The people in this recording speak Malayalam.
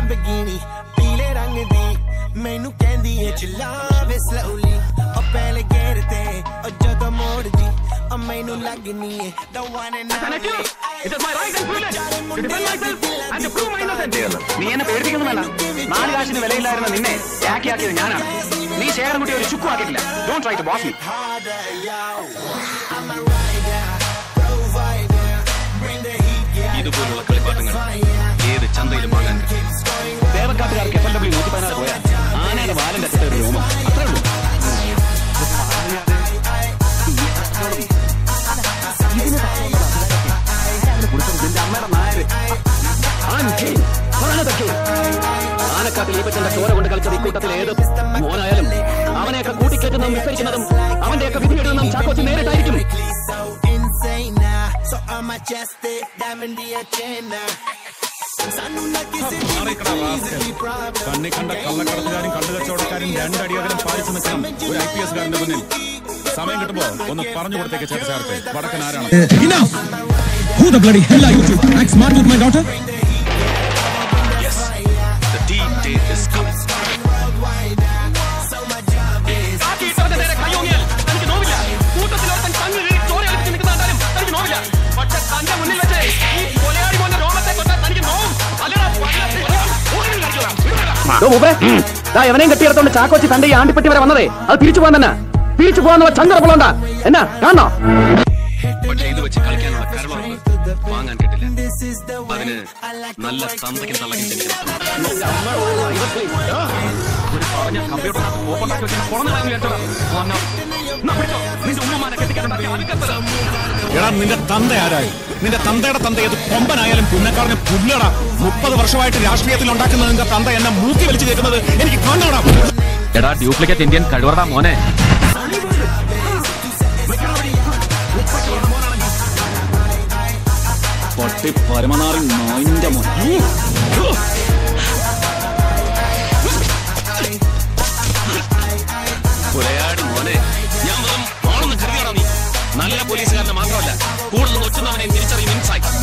Lamborghini ਪੀਲੇ ਰੰਗ ਦੀ ਮੈਨੂੰ ਕਹਿੰਦੀ ਏ ਚਲਾਵੇ slowly ਉਹ ਪਹਿਲੇ ਗੇਰ ਤੇ ਉਹ ਜਦੋਂ ਮੋੜਦੀ ਉਹ ਮੈਨੂੰ ਲੱਗਨੀ ਏ the one and only It is my right and privilege to defend myself and to prove my innocence. നീ എന്നെ പേടിപ്പിക്കുന്നില്ല നാല് കാശിന് വിലയില്ലായിരുന്ന നിന്നെ യാക്കിയാക്കിയത് ഞാനാണ് നീ ശേഖരൻകുട്ടി ഒരു ചുക്കും ആക്കിയിട്ടില്ല don't try to boss me harder, yo. I'm a rider, provider, bring the heat, yeah. ഇതുപോലുള്ള കളിപ്പാട്ടങ്ങൾ ഏത് ചന്തയിലും വാങ്ങാൻ കിട്ടും ദേവക്കാട്ടുകാർക്ക് എഫ് എൽ ഡബ്ല്യൂ നൂറ്റി പതിനാറ് പോയാൽ ആനയുടെ വാലിന്റെ അറ്റത്തെ ഒരു രോമം അത്രേ ഉള്ളൂ നിന്റെ അമ്മയുടെ നായര് ആൻകീൻ, പ്രാണതക്കീൻ. ആനക്കാട്ടിൽ ഈപ്പച്ചന്റെ ചോര കൊണ്ട് കളിച്ചത് ഇക്കൂട്ടത്തിൽ ഏത് മോനായാലും അവനെയൊക്കെ കൂട്ടിക്കേറ്റുന്നതും വിസ്തരിക്കുന്നതും അവന്റെയൊക്കെ വിധി എഴുതുന്നതും ചാക്കോച്ചി നേരിട്ടായിരിക്കും so insane now. So on my chest, it diamond the agenda. ਸਾਨੂੰ ਨਾ ਕਿਸੇ ਦੀ ਵੀ easily problem. കണ്ണി കണ്ട കള്ളക്കടത്തുകാരും കണ്ടുകച്ചവടക്കാരും രണ്ടടി അകലം പാലിച്ചു നിൽക്കണം ഒരു ഐ പി എസ് കാരന്റെ മുന്നിൽ സമയം കിട്ടുമ്പോ ഒന്ന് പറഞ്ഞു കൊടുത്തേക്ക് ചേട്ടച്ചാർക്ക് വടക്കൻ ആരാണ് Enough! Who the bloody hell are you to act smart with my daughter? Yes, the D-Day is coming. ആക്കിയിട്ടവന്റെ നേരെ കൈയോങ്ങിയാൽ തനിക്ക് നോവില്ല കൂട്ടത്തിലൊരുത്തൻ കണ്ണ് കീറി ചോര കളിച്ച് നിൽക്കുന്ന കണ്ടാലും തനിക്ക് നോവില്ല പക്ഷെ തന്റെ മുന്നിൽ വെച്ച് ഈ കൊലയാളി മോന്റെ രോമത്തെ തൊട്ടാൽ തനിക്ക് നോവും അല്ലടാ എവനെയും കെട്ടിയെടുത്തോണ്ട് ചാക്കോച്ചി തന്റെ ഈ ആണ്ടിപ്പെട്ടി വരെ വന്നതേ അത് തിരിച്ചു പോകാൻ തന്നെ തിരിച്ചു പോകാന്നുള്ള ചങ്കറ പുള്ളണ്ട എന്നാ കാണണോ പക്ഷെ ഇത് വെച്ച് കളിക്കാനുള്ള കരളുറപ്പ് വാങ്ങാൻ കിട്ടില്ല അതിന് നല്ല തന്തയ്ക്കും തള്ളക്കും ജനിക്കണം എടാ നിന്റെ തന്ത ആരായി നിന്റെ തന്തയുടെ തന്ത ഏത് കൊമ്പനായാലും പുന്നക്കാരന് പുല്ലടാ മുപ്പത് വർഷമായിട്ട് രാഷ്ട്രീയത്തിൽ ഉണ്ടാക്കുന്ന നിന്റെ തന്ത എന്നെ മൂക്കി വലിച്ചു കയറ്റുന്നത് എനിക്ക് കാണണം എടാ ഡ്യൂപ്ലിക്കേറ്റ് ഇന്ത്യൻ കഴിവറടാ മോനെ പട്ടി പരമനാറി നായിന്റെ മോൻ കൊലയാടി മോനെ ഞാൻ വെറും ആണെന്ന് കരുതിയാണോ നീ നല്ല പോലീസുകാരനെ മാത്രമല്ല കൂടുതൽ ഒറ്റുന്നവനെ തിരിച്ചറിയും ഇൻസൈറ്റ്